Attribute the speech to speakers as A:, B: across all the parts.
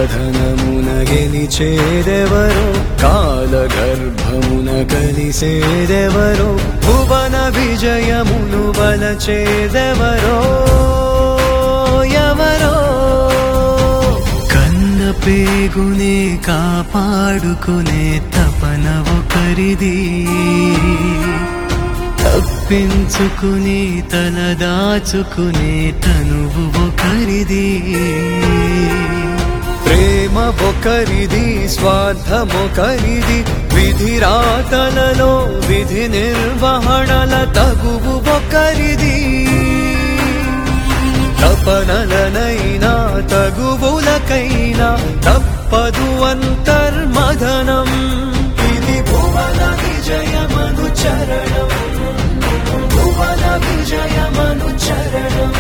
A: కథనమున గెలిచేదెవరో కాలగర్భమున కలిసేదెవరో భువన విజయమును వలచేదెవరో ఎవరో కన్న పేగునే కాపాడుకునే తపన ఒకరిది తప్పించుకుని తల దాచుకునే తనువు ఒకరిది ప్రేమ ఒకరిది స్వార్థమొకరిది విధి రాతలలో విధి నిర్వహణల తగువు ఒకరిది తపనలనైనా తగువులకైనా తప్పదు అంతర్మదనం ఇది భువన విజయమను చరణం భువన విజయమను చరణం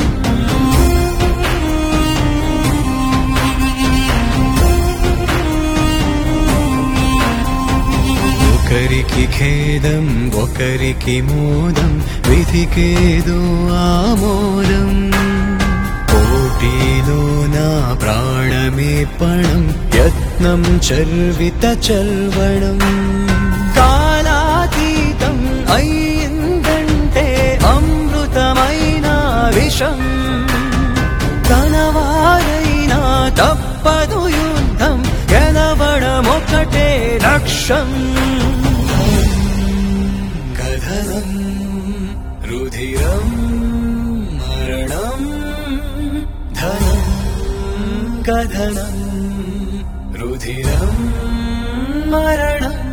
A: ఒకరికి ఖేదం ఒకరికి మోదం విధికేదో ఆమోదం పోటీలో నా ప్రాణమే పణం యత్నం చర్విత చల్వణం కాలాతీతం అయిందంటే అమృతమైన విషం తనవారైనా తప్పదు యుద్ధం గెలవడమొకటే లక్ష్యం కథనం రుధిరం మరణం ధనం కథనం రుధిరం మరణం